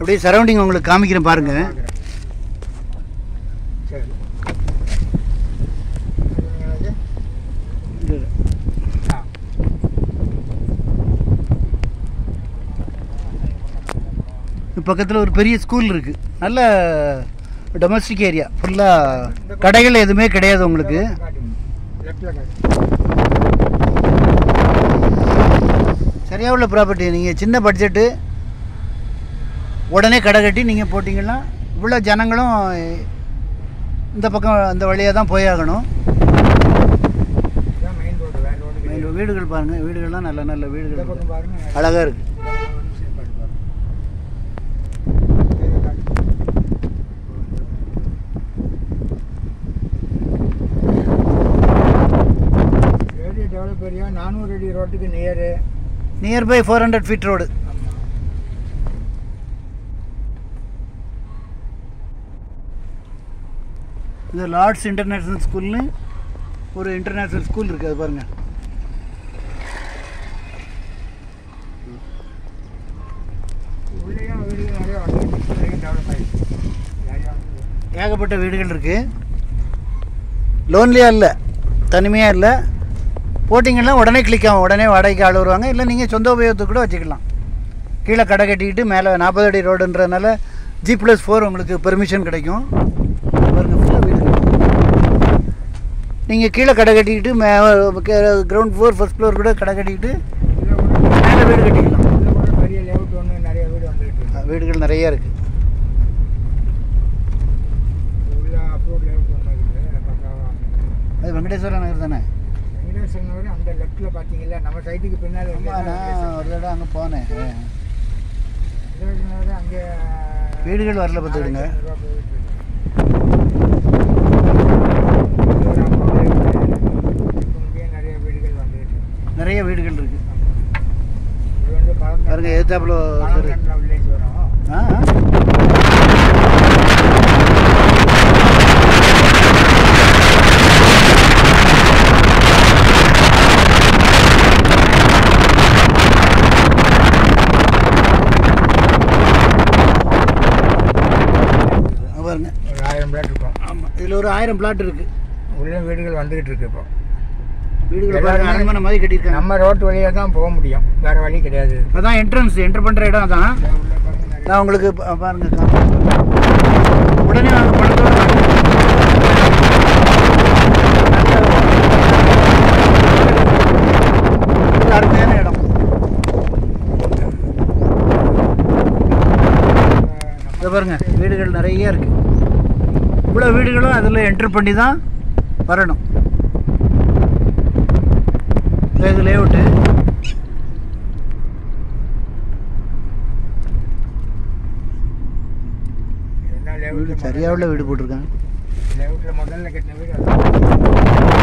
அப்படியே சரௌண்டிங் உங்களுக்கு காமிக்கிறேன் பாருங்க சரி ஆ பக்கத்தில் ஒரு பெரிய ஸ்கூல் இருக்குது நல்ல டொமஸ்டிக் ஏரியா ஃபுல்லாக கடைகள் எதுவுமே கிடையாது உங்களுக்கு காட்டுங்க லெஃப்டில் காட்டுங்க சரியாக உள்ள ப்ராப்பர்ட்டி நீங்கள் சின்ன பட்ஜெட்டு உடனே கடை கட்டி நீங்கள் போட்டிங்கன்னா இவ்வளோ ஜனங்களும் இந்த பக்கம் இந்த வழியாக தான் போயாகணும் இதான் மெயின் ரோடு வேறு ரோடு கிடையாது இந்த வீடுகள் பாருங்கள் வீடுகள்லாம் நல்ல நல்ல இந்த வீடுகள் பக்கம் பாருங்க அழகாக இருக்குது ஒரு நிமிஷம் பாட்டு பாருங்க இதை காட்டுங்க. ஏரியா டெவலப் ஏரியா நானூறு அடி ரோட்டுக்கு near nearby four hundred feet road இந்த லார்ட்ஸ் இன்டர்நேஷ்னல் ஸ்கூல்னு ஒரு இன்டர்நேஷ்னல் ஸ்கூல் இருக்குது அது பாருங்கள் உள்ளேயும் வீடு நிறைய வந்துருக்கு நிறைய டெவலப் ஆகிடுச்சு நிறையா வந்து ஏகப்பட்ட வீடுகள் இருக்குது லோன்லியாக இல்லை தனிமையாக இல்லை போட்டிங்கன்னா உடனே கிளிக் ஆகும் உடனே வாடகைக்கு ஆள் வருவாங்க இல்லை நீங்கள் சொந்த உபயோகத்துக்கு கூட வச்சுக்கலாம் கீழே கடை கட்டிக்கிட்டு மேலே நாற்பது அடி ரோடுன்றதுனால ஜி ப்ளஸ் ஃபோர் உங்களுக்கு பெர்மிஷன் கிடைக்கும் பாருங்க ஃபுல்லாக வீடு நீங்கள் கீழே கடை கட்டிக்கிட்டு மே கிரவுண்ட் ஃப்ளோர் ஃபர்ஸ்ட் ஃப்ளோர் கூட கடை கட்டிக்கிட்டு இதில் கூட மேலே வீடு கட்டிக்கலாம் இதில் கூட பெரிய லேஅவுட் ஒன்று நிறைய வீடு வந்துகிட்டு இருக்கு வீடுகள் நிறையா இருக்குது உள்ள அப்ரூவ் லேஅவுட் ஒன்று இருக்குது பக்காவா அது வெங்கடேஸ்வர நகர் தானே வெங்கடேசன் நகர் அந்த லெஃப்ட்டில் பார்த்தீங்களா நம்ம சைட்டுக்கு பின்னால் ஆமாம் நான் ஒரு தடவை அங்கே போனேன் வெங்கடேசன் நகர் அங்கே வீடுகள் வரல பார்த்துக்கிடுங்க நிறைய வீடுகள் வந்துகிட்டு இருக்கு. நிறைய வீடுகள் இருக்குது இது வந்து பழம் பாருங்க எதிர்த்தாப்புல ஒருத்தர் வில்லேஜ் வரும் ஆ ஆ. அங்க பாருங்க ஒரு ஆயிரம் பிளாட் இருக்கும் ஆமாம் இதில் ஒரு ஆயிரம் பிளாட் இருக்குது உள்ள வீடுகள் வந்துகிட்டு இருக்கு இப்போ வீடுகள் பாருங்க எல்லாருமே அரண்மனை மாதிரி கட்டியிருக்காங்க நம்ம ரோட்டு வழியாக தான் போக முடியும் வேற வழி கிடையாது அதான் என்ட்ரன்ஸ் என்டர் பண்ணுற இடம் அதான் உள்ள உள்ள பாருங்க நிறைய நான் உங்களுக்கு பா- பாருங்க காமிக்கிறேன். உடனே நாங்கள் பணத்தோட நல்ல அருமையான இடம் இதை பாருங்க வீடுகள் நிறைய இருக்கு இவ்வளோ வீடுகளும் அதில் என்ட்ரு பண்ணி தான் வரணும் இது லேஅவுட்டு என்ன வீடு லேஅவுட் சரியாக உள்ள வீடு போட்டிருக்காங்க லேஅவுட்டில் முதல்ல கட்டின வீடு அது.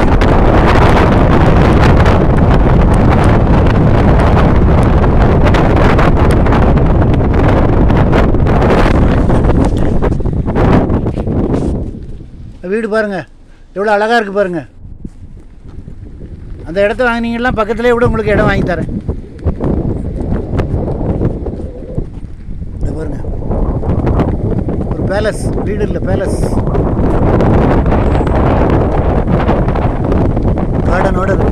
வீடு பாருங்க எவ்வளோ அழகாக இருக்குது பாருங்க அந்த இடத்த வாங்கினீங்கன்னா பக்கத்துலேயே கூட உங்களுக்கு இடம் வாங்கி தரேன் இதை பாருங்க ஒரு பேலஸ் வீடு இல்லை பேலஸ் கார்டனோட இருக்கு